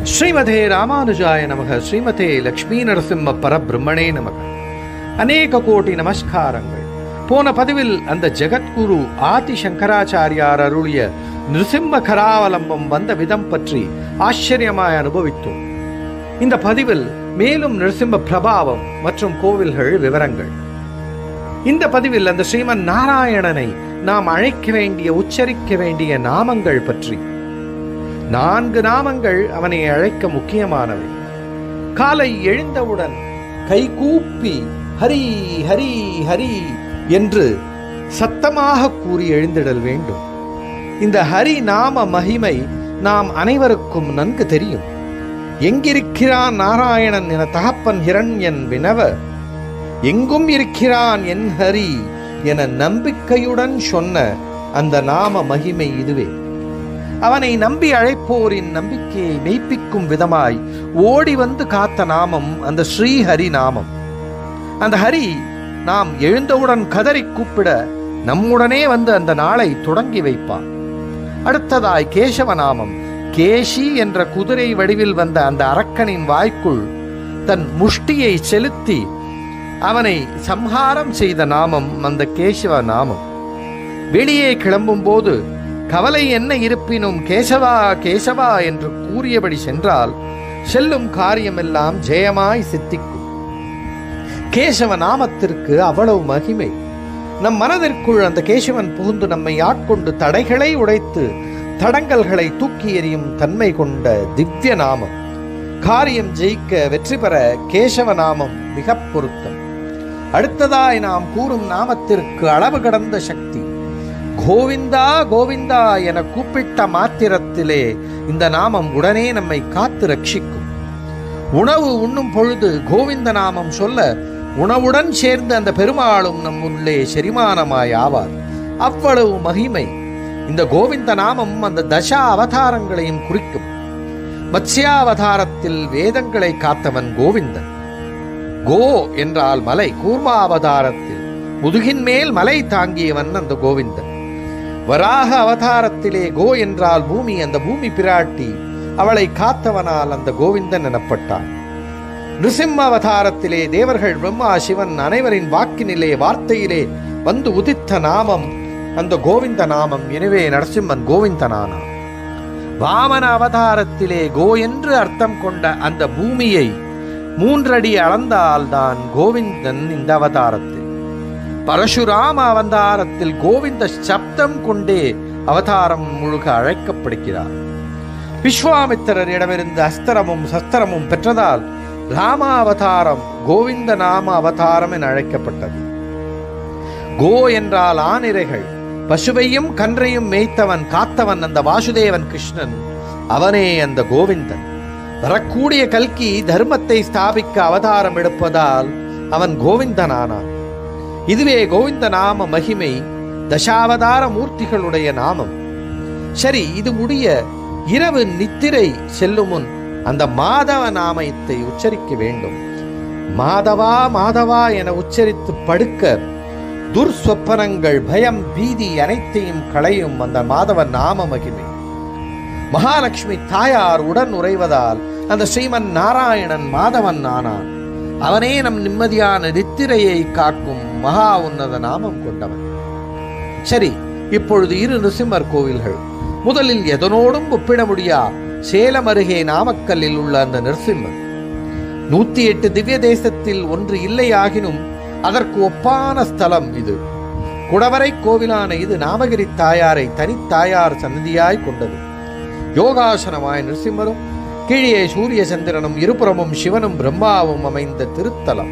ஸ்ரீமதே ராமானுஜாய நமக ஸ்ரீமதே லக்ஷ்மீ நரசிம்ம பரபிரம்மணே நமக அநேக கோடி நமஸ்காரங்கள் போன பதிவில் அந்த ஜெகத்குரு ஆதி சங்கராச்சாரியார் அருளிய நிருசிம்ம கராவலம்பம் வந்த விதம் பற்றி ஆச்சரியமாய் அனுபவித்தோம் இந்த பதிவில் மேலும் நிருசிம்ம பிரபாவம் மற்றும் கோவில்கள் விவரங்கள் இந்த பதிவில் அந்த ஸ்ரீமன் நாராயணனை நாம் அழைக்க வேண்டிய உச்சரிக்க வேண்டிய நாமங்கள் பற்றி நான்கு நாமங்கள் அவனை அழைக்க முக்கியமானவை காலை எழுந்தவுடன் கைகூப்பி ஹரி ஹரி ஹரி என்று சத்தமாக கூறி எழுந்திடல் வேண்டும் இந்த ஹரி நாம மகிமை நாம் அனைவருக்கும் நன்கு தெரியும் எங்கிருக்கிறான் நாராயணன் என தகப்பன் ஹிரண்யன் வினவ எங்கும் இருக்கிறான் என் ஹரி என நம்பிக்கையுடன் சொன்ன அந்த நாம மகிமை இதுவே அவனை நம்பி அழைப்போரின் நம்பிக்கையை மெய்ப்பிக்கும் விதமாய் ஓடி வந்து காத்த நாமம் அந்த ஸ்ரீஹரி நாமம் அந்த ஹரி நாம் எழுந்தவுடன் கதறி கூப்பிட நம்முடனே வந்து அந்த நாளை தொடங்கி வைப்பான் அடுத்ததாய் கேசவ நாமம் கேஷி என்ற குதிரை வடிவில் வந்த அந்த அரக்கனின் வாய்க்குள் தன் முஷ்டியை செலுத்தி அவனை சம்ஹாரம் செய்த நாமம் அந்த கேசவ நாமம் வெளியே கிளம்பும் போது கவலை என்ன இருப்பினும் கேசவா கேசவா என்று கூறியபடி சென்றால் செல்லும் காரியமெல்லாம் ஜெயமாய் சித்திக்கும் கேசவ நாமத்திற்கு அவ்வளவு மகிமை நம் மனதிற்குள் அந்த கேசவன் புகுந்து நம்மை ஆட்கொண்டு தடைகளை உடைத்து தடங்கல்களை தூக்கி எறியும் தன்மை கொண்ட திவ்ய நாமம் காரியம் ஜெயிக்க வெற்றி பெற கேசவ நாமம் மிக பொருத்தம் அடுத்ததாய் நாம் கூறும் நாமத்திற்கு அளவு கடந்த சக்தி கோவிந்தா கோவிந்தா என கூப்பிட்ட மாத்திரத்திலே இந்த நாமம் உடனே நம்மை காத்து ரட்சிக்கும் உணவு உண்ணும் பொழுது கோவிந்த நாமம் சொல்ல உணவுடன் சேர்ந்து அந்த பெருமாளும் நம் உள்ளே செரிமானமாய் ஆவார் அவ்வளவு மகிமை இந்த கோவிந்த நாமம் அந்த தசா அவதாரங்களையும் குறிக்கும் மத்ஸ்யாவதாரத்தில் வேதங்களை காத்தவன் கோவிந்தன் கோ என்றால் மலை கூர்மா அவதாரத்தில் முதுகின் மேல் மலை தாங்கியவன் அந்த கோவிந்தன் வராக அவதாரத்திலே கோ என்றால் பூமி அந்த பூமி பிராட்டி அவளை காத்தவனால் அந்த கோவிந்தன் எனப்பட்டான் நிருசிம்ம அவதாரத்திலே தேவர்கள் பிரம்மா சிவன் அனைவரின் வாக்கினிலே வார்த்தையிலே வந்து உதித்த நாமம் அந்த கோவிந்த நாமம் எனவே நரசிம்மன் கோவிந்தனானான் வாமன அவதாரத்திலே கோ என்று அர்த்தம் கொண்ட அந்த பூமியை மூன்றடி அளந்தால்தான் கோவிந்தன் இந்த அவதாரத்தில் பரசுராம அவதாரத்தில் கோவிந்த சப்தம் கொண்டே அவதாரம் முழுக அழைக்கப்படுகிறார் விஸ்வாமித்திரரிடமிருந்து அஸ்திரமும் சஸ்திரமும் பெற்றதால் ராம அவதாரம் கோவிந்த நாம அவதாரம் என அழைக்கப்பட்டது கோ என்றால் ஆனிரைகள் பசுவையும் கன்றையும் மேய்த்தவன் காத்தவன் அந்த வாசுதேவன் கிருஷ்ணன் அவனே அந்த கோவிந்தன் வரக்கூடிய கல்கி தர்மத்தை ஸ்தாபிக்க அவதாரம் எடுப்பதால் அவன் கோவிந்தனானான் இதுவே கோவிந்த நாம மகிமை தசாவதார மூர்த்திகளுடைய நாமம் சரி இது முடிய இரவு நித்திரை செல்லும் முன் அந்த மாதவ நாமத்தை உச்சரிக்க வேண்டும் மாதவா மாதவா என உச்சரித்து படுக்க துர்ஸ்வப்பனங்கள் பயம் பீதி அனைத்தையும் களையும் அந்த மாதவ நாம மகிமை மகாலட்சுமி தாயார் உடன் உறைவதால் அந்த ஸ்ரீமன் நாராயணன் மாதவன் ஆனான் அவனே நம் நிம்மதியான நித்திரையை காக்கும் மகா உன்னத நாமம் கொண்டவன் சரி இப்பொழுது இரு நிருசிம்மர் கோவில்கள் முதலில் எதனோடும் ஒப்பிட முடியா சேலம் அருகே நாமக்கல்லில் உள்ள அந்த நரசிம்மர் நூத்தி எட்டு திவ்ய தேசத்தில் ஒன்று இல்லையாகினும் அதற்கு ஒப்பான ஸ்தலம் இது குடவரை கோவிலான இது நாமகிரி தாயாரை தனித்தாயார் சன்னதியாய் கொண்டது யோகாசனமாய் நரசிம்மரும் கீழே சூரிய சந்திரனும் இருபுறமும் சிவனும் பிரம்மாவும் அமைந்த திருத்தலம்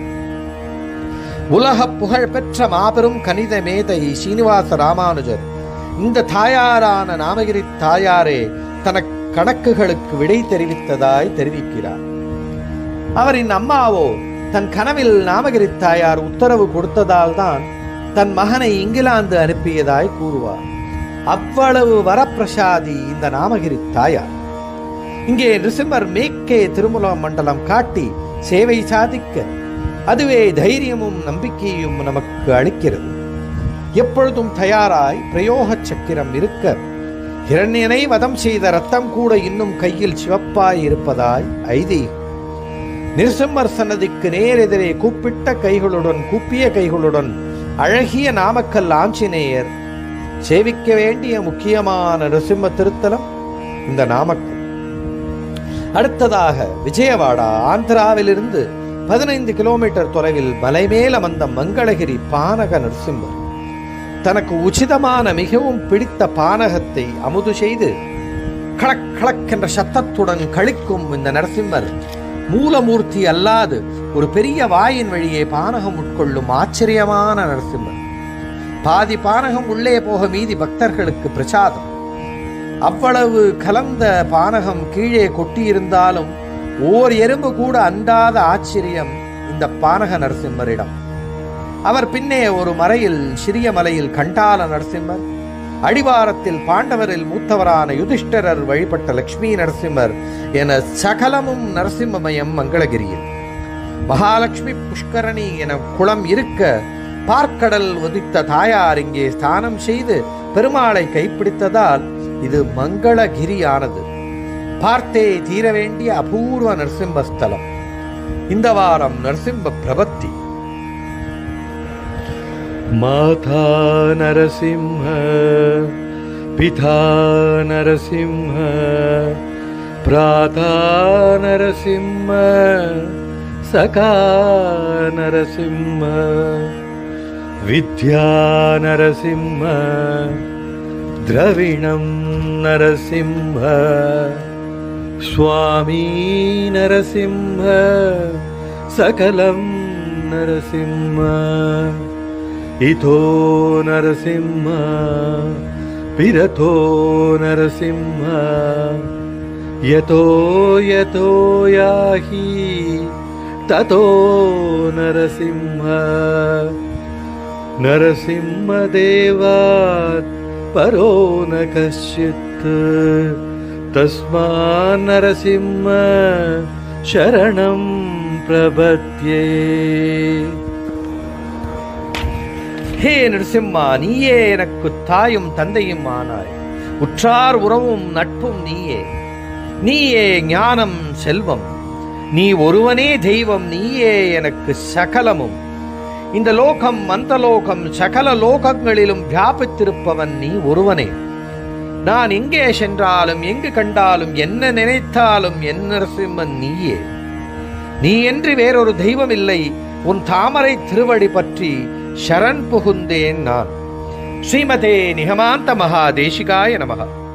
உலக புகழ் பெற்ற மாபெரும் கணித மேதை சீனிவாச ராமானுஜர் இந்த தாயாரான நாமகிரி தாயாரே தன கணக்குகளுக்கு விடை தெரிவித்ததாய் தெரிவிக்கிறார் அவரின் அம்மாவோ தன் கனவில் நாமகிரி தாயார் உத்தரவு கொடுத்ததால் தான் தன் மகனை இங்கிலாந்து அனுப்பியதாய் கூறுவார் அவ்வளவு வரப்பிரசாதி இந்த நாமகிரி தாயார் இங்கே நிருசிம்மர் மேற்கே திருமுல மண்டலம் காட்டி சேவை சாதிக்க அதுவே தைரியமும் நம்பிக்கையும் நமக்கு அளிக்கிறது எப்பொழுதும் தயாராய் பிரயோக சக்கிரம் இருக்க இரண்யனை வதம் செய்த ரத்தம் கூட இன்னும் கையில் சிவப்பாய் இருப்பதாய் ஐதீகம் நிருசிம்மர் சன்னதிக்கு நேரெதிரே கூப்பிட்ட கைகளுடன் கூப்பிய கைகளுடன் அழகிய நாமக்கல் ஆஞ்சநேயர் சேவிக்க வேண்டிய முக்கியமான நரசிம்ம திருத்தலம் இந்த நாமக்கல் அடுத்ததாக விஜயவாடா ஆந்திராவிலிருந்து பதினைந்து கிலோமீட்டர் தொலைவில் மலைமேல் அமர்ந்த மங்களகிரி பானக நரசிம்மர் தனக்கு உச்சிதமான மிகவும் பிடித்த பானகத்தை அமுது செய்து களக் களக் என்ற சத்தத்துடன் கழிக்கும் இந்த நரசிம்மர் மூலமூர்த்தி அல்லாது ஒரு பெரிய வாயின் வழியே பானகம் உட்கொள்ளும் ஆச்சரியமான நரசிம்மர் பாதி பானகம் உள்ளே போக மீதி பக்தர்களுக்கு பிரசாதம் அவ்வளவு கலந்த பானகம் கீழே கொட்டியிருந்தாலும் ஓர் எறும்பு கூட அண்டாத ஆச்சரியம் இந்த பானக நரசிம்மரிடம் அவர் பின்னே ஒரு மலையில் சிறிய மலையில் கண்டால நரசிம்மர் அடிவாரத்தில் பாண்டவரில் மூத்தவரான யுதிஷ்டரர் வழிபட்ட லட்சுமி நரசிம்மர் என சகலமும் நரசிம்மமயம் மங்களகிரியில் மகாலட்சுமி புஷ்கரணி என குளம் இருக்க பார்க்கடல் உதித்த தாயார் இங்கே ஸ்தானம் செய்து பெருமாளை கைப்பிடித்ததால் இது மங்களகிரியானது பார்த்தே தீர வேண்டிய அபூர்வ நரசிம்ம ஸ்தலம் இந்த வாரம் நரசிம்ம பிரபத்தி माता नरसिंह पिता नरसिंह प्राता नरसिंह सखा नरसिंह विद्या नरसिंह द्रविणं नरसिंह स्वामी नरसिंह सकलं नरसिंह इतो नरसिंह पिरतो नरसिंह यतो यतो याहि ततो नरसिंह नरसिंहदेवात् परो न कश्चित् तस्मा नरसिंह शरणं प्रपद्ये ஹே நரசிம்மா நீயே எனக்கு தாயும் தந்தையும் ஆனாய் உற்றார் உறவும் நட்பும் நீயே நீயே ஞானம் செல்வம் நீ ஒருவனே தெய்வம் நீயே எனக்கு சகலமும் இந்த லோகம் அந்த லோகம் சகல லோகங்களிலும் வியாபித்திருப்பவன் நீ ஒருவனே நான் எங்கே சென்றாலும் எங்கு கண்டாலும் என்ன நினைத்தாலும் என் நரசிம்மன் நீயே நீ என்று வேறொரு தெய்வம் இல்லை உன் தாமரை திருவடி பற்றி சரண் புகுந்தேன் நான் ஸ்ரீமதே நிகமாந்த மகாதேசிகாய நமக